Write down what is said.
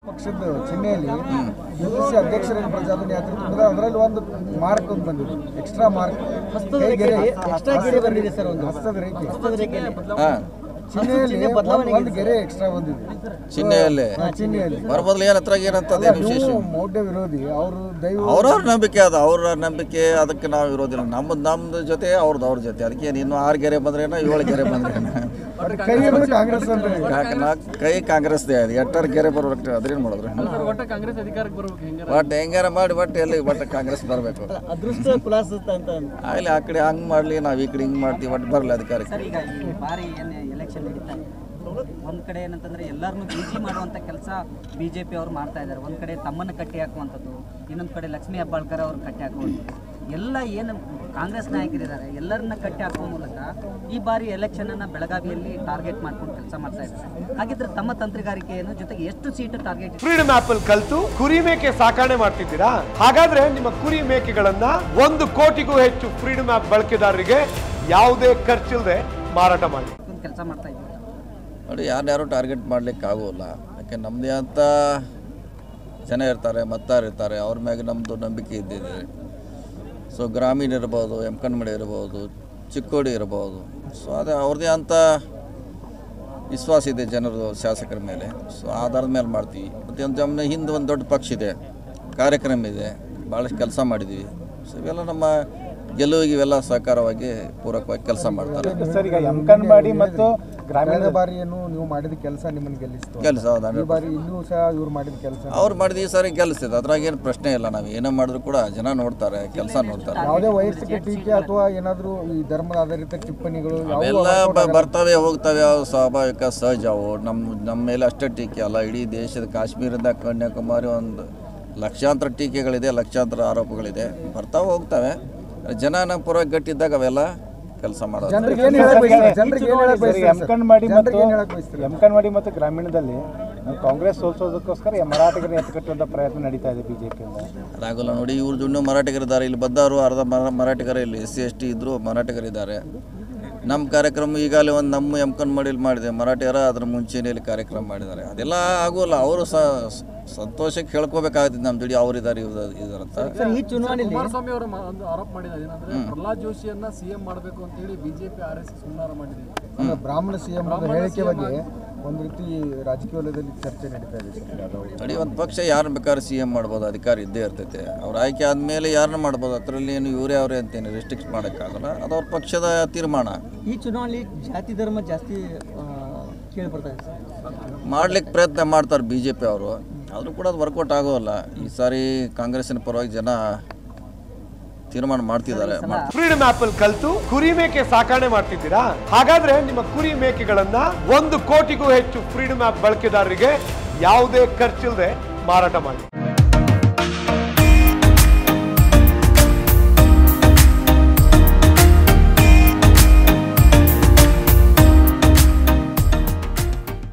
ಪಕ್ಷದ ಚಿಹ್ನೆಯಲ್ಲಿ ಯುಪಿಸಿ ಅಧ್ಯಕ್ಷರ ಪ್ರಜಾಧ್ವನಿ ಯಾತ್ರೆ ತುಂಬಿದ ಅದರಲ್ಲಿ ಒಂದು ಮಾರ್ಕ್ ಒಂದು ಬಂದಿದೆ ಎಕ್ಸ್ಟ್ರಾ ಮಾರ್ಕ್ ಎಕ್ಸ್ಟ್ರಾ ಗೆರೆ ಬಂದಿದೆ ಸರ್ ಒಂದು ಹಸ್ತದ ರೇಖೆ ಹಾಂ ಚಿಹ್ನೆಯಲ್ಲಿ ಒಂದು- ಒಂದು ಗೆರೆ ಎಕ್ಸ್ಟ್ರಾ ಬಂದಿದೆ ಚಿಹ್ನೆಯಲ್ಲಿ ಆ ಚಿಹ್ನೆಯಲ್ಲಿ ಬರಬದಲು ಏನು ಹತ್ರ ಏನಂತದೆ ವಿಶೇಷ ನೀವು ಮೌಢ್ಯ ವಿರೋಧಿ ಅವರು ದೈವ ಅವ್ರವ್ರ ನಂಬಿಕೆ ಅದು ಅವ್ರ ನಂಬಿಕೆ ಅದಕ್ಕೆ ನಾವು ಇರೋದಿಲ್ಲ ನಮ್ಮದು ನಮ್ಮದು ಜೊತೆ ಅವ್ರದ್ದು ಅವ್ರ ಜೊತೆ ಅದಕ್ಕೆ ಏನು ಇನ್ನು ಆರು ಗೆರೆ ಬಂದ್ರೇನ ಏಳು ಗೆರೆ ಬಂದ್ರೇನ ಬಟ್ ಕೈ ಇರೋದು ಕಾಂಗ್ರೆಸ್ ಅಂತ ಕಾಕ ನಾಲ್ಕು ಕೈ ಕಾಂಗ್ರೆಸ್ದೇ ಅದು ಎಟ್ಟಾರು ಗೆರೆ ಬರ್ಬೇಕು ಅದ್ರೇನು ಮಾಡಿದ್ರು ಒಟ್ಟ ಕಾಂಗ್ರೆಸ್ ಅಧಿಕಾರಕ್ಕೆ ಬರ್ಬೇಕು ಹೆಂಗಾರ ಬಟ್ ಹೆಂಗಾರ ಮಾಡಿ ಬಟ್ ಎಲ್ಲಿ ಬಟ್ ಕಾಂಗ್ರೆಸ್ ಬರಬೇಕು ಅದೃಷ್ಟ ಪ್ಲಾಸ್ ಅಂತ ಆಗಲಿ ಆ ಕಡೆ ಹಂಗೆ ಮಾಡಲಿ ನಾವು ಈ ಕಡೆ ಹಿಂಗೆ ಮಾಡ್ತೀವಿ ಒಟ್ಟು ಬರಲಿ ಅಧಿಕಾರಕ್ಕೆ ಸರ್ ಈಗ ಈ ಬಾರಿ ಏನು ಎಲೆಕ್ಷನ್ ನಡೀತಾ ಇದೆ ಒಂದು ಕಡೆ ಏನಂತಂದ್ರೆ ಎಲ್ಲರನ್ನೂ ಬಿಜಿ ಮಾಡುವಂಥ ಕೆಲಸ ಬಿ ಜೆ ಪಿ ಅವರು ಮಾಡ್ತಾ ಇದ್ದಾರೆ ಒಂದು ಕಡೆ ತಮ್ಮನ್ನ ಕಟ್ಟಿ ಹಾಕುವಂಥದ್ದು ಇನ್ನೊಂದು ಕಡೆ ಲಕ್ಷ್ಮೀ ಹೆಬ್ಬಾಳ್ಕರ್ ಅವರು ಕಟ್ಟಿ ಹಾಕುವಂಥದ್ದು ಎಲ್ಲ ಏನು ಕಾಂಗ್ರೆಸ್ ನಾಯಕರಿದ್ದಾರೆ ಎಲ್ಲರನ್ನ ಕಟ್ಟಿ ಹಾಕುವ ಮೂಲಕ ಈ ಬಾರಿ ಎಲೆಕ್ಷನ್ ಅನ್ನ ಬೆಳಗಾವಿಯಲ್ಲಿ ಟಾರ್ಗೆಟ್ ಮಾಡ್ಕೊಂಡು ಕೆಲಸ ಮಾಡ್ತಾ ಇದ್ದಾರೆ ಹಾಗಿದ್ರೆ ತಮ್ಮ ತಂತ್ರಗಾರಿಕೆಯನ್ನು ಜೊತೆಗೆ ಎಷ್ಟು ಸೀಟ್ ಟಾರ್ಗೆಟ್ ಫ್ರೀಡಮ್ ಆಪ್ ಅಲ್ಲಿ ಕಲ್ತು ಕುರಿ ಮೇಕೆ ಸಾಕಣೆ ಮಾಡ್ತಿದ್ದೀರಾ ಹಾಗಾದ್ರೆ ನಿಮ್ಮ ಕುರಿ ಮೇಕೆಗಳನ್ನ ಒಂದು ಕೋಟಿಗೂ ಹೆಚ್ಚು ಫ್ರೀಡಮ್ ಆಪ್ ಬಳಕೆದಾರರಿಗೆ ಯಾವುದೇ ಖರ್ಚಿಲ್ಲದೆ ಮಾರಾಟ ಮಾಡಿ ಕೆಲಸ ಮಾಡ್ತಾ ಇದ್ದೀವಿ ನೋಡಿ ಯಾರ್ಯಾರು ಟಾರ್ಗೆಟ್ ಮಾಡ್ಲಿಕ್ಕೆ ಆಗೋಲ್ಲ ಯಾಕೆ ನಮ್ಮದೇ ಅಂತ ಜನ ಇರ್ತಾರೆ ಮತ್ತಾರು ಇರ್ತಾರೆ ಅವ್ರ ಮ್ಯಾಗ ನಮ್ಮದು ನಂಬಿಕೆ ಇದ್ದಿದೆ ಸೊ ಗ್ರಾಮೀಣ ಇರ್ಬೋದು ಎಮ್ಕನ್ಮಡಿ ಇರ್ಬೋದು ಚಿಕ್ಕೋಡಿ ಇರ್ಬೋದು ಸೊ ಅದೇ ಅವ್ರದ್ದೇ ಅಂತ ವಿಶ್ವಾಸ ಇದೆ ಜನರದು ಶಾಸಕರ ಮೇಲೆ ಸೊ ಆಧಾರದ ಮೇಲೆ ಮಾಡ್ತೀವಿ ಮತ್ತು ಒಂದು ಜಮ್ನ ಹಿಂದೆ ಒಂದು ದೊಡ್ಡ ಪಕ್ಷ ಇದೆ ಕಾರ್ಯಕ್ರಮ ಇದೆ ಭಾಳಷ್ಟು ಕೆಲಸ ಮಾಡಿದ್ದೀವಿ ಸೊ ಇವೆಲ್ಲ ನಮ್ಮ ಗೆಲುವಿಗೆ ಇವೆಲ್ಲ ಸಹಕಾರವಾಗಿ ಪೂರಕವಾಗಿ ಕೆಲಸ ಮಾಡ್ತಾರೆ ಸರ್ ಈಗ ಎಮ್ಕನ್ವಾಡಿ ಮತ್ತು ಕಳೆದ ಬಾರಿಯನ್ನು ನೀವು ಮಾಡಿದ ಕೆಲಸ ನಿಮ್ಮನ್ನು ಗೆಲ್ಲಿಸ್ತು ಕೆಲಸ ಹೌದು ಈ ಬಾರಿ ಇನ್ನೂ ಸಹ ಇವ್ರು ಮಾಡಿದ ಕೆಲಸ ಅವ್ರು ಮಾಡಿದ ಈ ಸಾರಿ ಗೆಲ್ಲಿಸ್ತದೆ ಅದ್ರಾಗ ಏನು ಪ್ರಶ್ನೆ ಇಲ್ಲ ನಾವು ಏನೇ ಮಾಡಿದ್ರು ಕೂಡ ಜನ ನೋಡ್ತಾರೆ ಕೆಲಸ ನೋಡ್ತಾರೆ ಯಾವುದೇ ವೈಯಕ್ತಿಕ ಟೀಕೆ ಅಥವಾ ಏನಾದರೂ ಈ ಧರ್ಮದ ಆಧಾರಿತ ಟಿಪ್ಪಣಿಗಳು ಯಾವುವು ಅವೆಲ್ಲ ಬ- ಬರ್ತವೆ ಹೋಗ್ತವೆ ಅವು ಸ್ವಾಭಾವಿಕ ಸಹಜ ಅವು ನಮ್ಮ ನಮ್ಮ ಮೇಲೆ ಅಷ್ಟೇ ಟೀಕೆ ಅಲ್ಲ ಇಡೀ ದೇಶದ ಕಾಶ್ಮೀರದಿಂದ ಕನ್ಯಾಕುಮಾರಿ ಒಂದು ಲಕ್ಷಾಂತರ ಟೀಕೆಗಳಿದೆ ಲಕ್ಷಾಂತರ ಆರೋಪಗಳಿದೆ ಬರ್ತಾವೆ ಹೋಗ್ತವೆ ಜನ ನಮ್ಮ ಪರವಾಗಿ ಗಟ್ಟಿದ್ದಾಗ ಅವೆಲ್ಲ ಕೆಲಸ ಮಾಡೋದು ಜನರಿಗೆ ಏನು ಹೇಳಕ್ ಬಯಸ್ತೀರಾ ಜನರಿಗೆ ಏನು ಹೇಳಕ್ ಬಯಸ್ತೀರಾ ಸರ್? ಎಮ್ಕನ್ವಾಡಿ ಮತ್ತು ಜನರಿಗೆ ಏನು ಹೇಳಕ್ ಬಯಸ್ತೀರಾ ಎಮ್ಕನ್ವಾಡಿ ಮತ್ತು ಗ್ರಾಮೀಣದಲ್ಲಿ ನಾವು ಕಾಂಗ್ರೆಸ್ ಸೋಲ್ಸೋದಕ್ಕೋಸ್ಕರ ಈ ಮರಾಠಿಗರನ್ನ ಎತ್ತುಕಟ್ಟುವಂಥ ಪ್ರಯತ್ನ ನಡೀತಾ ಇದೆ ಬಿಜೆಪಿಯಿಂದ ಅದಾಗಲ್ಲ ನೋಡಿ ಇವ್ರು ಇನ್ನೂ ಮರಾಠಿಗರಿದ್ದಾರೆ ಇಲ್ಲಿ ಬಂದವರು ಅರ್ಧ ಮರ ಮರಾಠಿಗರು ಇಲ್ಲಿ ಎಸ್ ಸಿ ಎಸ್ ಟಿ ಇದ್ದರು ಮರಾಠಿಗರಿದ್ದಾರೆ ನಮ್ಮ ಕಾರ್ಯಕ್ರಮ ಈಗಾಗಲೇ ಒಂದು ನಮ್ಮ ಎಮ್ಕನ್ ಮಾಡಿಲ್ ಮಾಡಿದೆ ಮರಾಠಿಯರ ಅದ್ರ ಮುಂಚೆನೆಯಲ್ಲಿ ಕಾರ್ಯಕ್ರಮ ಮಾಡಿದ್ದಾರೆ ಅದೆಲ್ಲ ಆಗೋಲ್ಲ ಅವರು ಸ ಸಂತೋಷಕ್ಕೆ ಹೇಳ್ಕೋಬೇಕಾಗುತ್ತೆ ನಮ್ಮ ಜೋಡಿ ಅವ್ರಿದ್ದಾರೆ ಇವ್ರು ಇದಾರಂತ ಕುಮಾರಸ್ವಾಮಿ ಅವರು ಒಂದು ಆರೋಪ ಮಾಡಿದ್ದಾರೆ ಏನಂದ್ರೆ ಪ್ರಹ್ಲಾದ್ ಜೋಶಿಯನ್ನ ಸಿಎಂ ಮಾಡಬೇಕು ಅಂತ ಹೇಳಿ ಬಿಜೆಪಿ ಆರ್ ಎಸ್ ಎಸ್ ಹುನ್ನಾರ ಮಾಡಿದೆ ಅಂದ್ರೆ ಬ್ರಾಹ್ಮಣ ಸಿಎಂ ಹೇಳಿಕೆ ಬಗ್ಗೆ ಒಂದು ರೀತಿ ರಾಜಕೀಯ ವಲಯದಲ್ಲಿ ಚರ್ಚೆ ನಡೀತಾ ಇದೆ ಸರ್ ಅದು ನೋಡಿ ಒಂದು ಪಕ್ಷ ಯಾರನ್ನ ಬೇಕಾದ್ರೆ ಸಿ ಎಮ್ ಮಾಡ್ಬೋದು ಅಧಿಕಾರ ಇದ್ದೇ ಇರ್ತೈತೆ ಅವ್ರು ಆಯ್ಕೆ ಆದಮೇಲೆ ಯಾರನ್ನ ಮಾಡ್ಬೋದು ಅದರಲ್ಲಿ ಏನು ಇವರೇ ಅವರೇ ಅಂತೇನು ರೆಸ್ಟ್ರಿಕ್ಟ್ ಮಾಡೋಕ್ಕಾಗಲ್ಲ ಅದು ಅವ್ರ ಪಕ್ಷದ ತೀರ್ಮಾನ ಈ ಚುನಾವಣೆ ಜಾತಿ ಧರ್ಮ ಜಾಸ್ತಿ ಕೇಳಿ ಬರ್ತಾ ಇದೆ ಸರ್ ಮಾಡ್ಲಿಕ್ಕೆ ಪ್ರಯತ್ನ ಮಾಡ್ತಾರೆ ಬಿ ಜೆ ಪಿ ಅವರು ಆದರೂ ಕೂಡ ಅದು ವರ್ಕೌಟ್ ಆಗೋಲ್ಲ ಈ ಸಾರಿ ಕಾಂಗ್ರೆಸ್ಸಿನ ಪರವಾಗಿ ಜನ ತೀರ್ಮಾನ ಮಾಡ್ತಿದ್ದಾರೆ ಮಾಡ್ತಾರೆ. ಫ್ರೀಡಮ್ ಆಪ್ ಅಲ್ಲಿ ಕಲ್ತು ಕುರಿ ಮೇಕೆ ಸಾಕಣೆ ಮಾಡ್ತಿದ್ದೀರಾ ಹಾಗಾದ್ರೆ ನಿಮ್ಮ ಕುರಿ ಮೇಕೆಗಳನ್ನ ಒಂದು ಕೋಟಿಗೂ ಹೆಚ್ಚು ಫ್ರೀಡಮ್ ಆಪ್ ಬಳಕೆದಾರರಿಗೆ ಯಾವುದೇ ಖರ್ಚಿಲ್ಲದೆ ಮಾರಾಟ ಮಾಡಿ